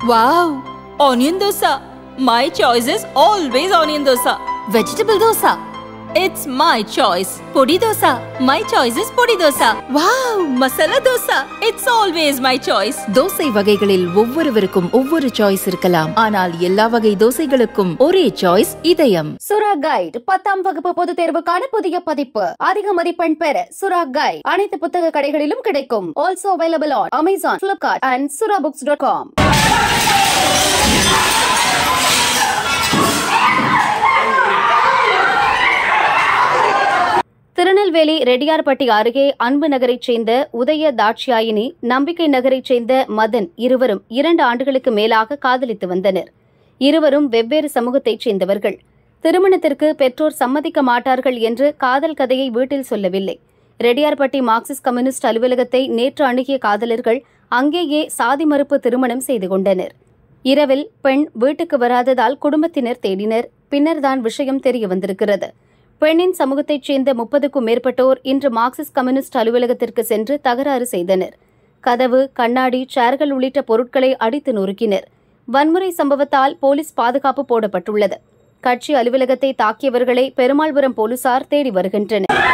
Wow! Onion dosa. My choice is always onion dosa. Vegetable dosa. It's my choice. Podi dosa. My choice is podi dosa. Wow! Masala dosa. It's always my choice. Dosa வகைகளில் ஒவ்வொருவருக்கும் ஒவ்வொரு choice இருக்கலாம் ஆனால் எல்லா வகை தோசைகளுக்கும் ஒரே choice இதயம் சுரா கைட் பத்தாம் வகுப்பு பொதுத் தேர்வுக்கான புதிய பதிப்பு அதிக மதிப்பெண் பெற சுரா கைட் அனைத்து புத்தக கடைகளிலும் கிடைக்கும் also available on Amazon Flipkart and Sura books dot com Tirunelveli Rettiyarpatti அருகே அன்பு நகரைச் சேர்ந்த உதய தாட்சியாயினி நம்பிக்கை நகரைச் சேர்ந்த மதன் இருவரும் இரண்டு ஆண்டுகளுக்கு மேலாக காதலித்து வந்தனர் இருவரும் வெவ்வேறு சமூகத்தைச் சேர்ந்தவர்கள் திருமணத்திற்கு பெற்றோர் சம்மதிக்க மாட்டார்கள் என்று காதல் கதையை வீட்டில் சொல்லவில்லை ரெட்டியார்பட்டி மார்க்சிஸ்ட் கம்யூனிஸ்ட் அலுவலகத்தை நேற்று அணுகிய காதலர்கள் அங்கேயே சாதி மறுப்பு திருமணம் செய்து கொண்டனர் இரவில் பெண் வீட்டுக்கு வராததால் குடும்பத்தினர் தேடினர் பின்னர்தான் விஷயம் தெரிய வந்திருக்கிறது பெண்ணின் சமூகத்தைச் சேர்ந்த முப்பதுக்கும் மேற்பட்டோர் இன்று மார்க்சிஸ்ட் கம்யூனிஸ்ட் அலுவலகத்திற்கு சென்று தகராறு செய்தனர் கதவு கண்ணாடி சேர்கள் உள்ளிட்ட பொருட்களை அடித்து நொறுக்கினர் வன்முறை சம்பவத்தால் போலீஸ் பாதுகாப்பு போடப்பட்டுள்ளது கட்சி அலுவலகத்தை தாக்கியவர்களை பெருமாள்புரம் போலீசார் தேடி வருகின்றனர்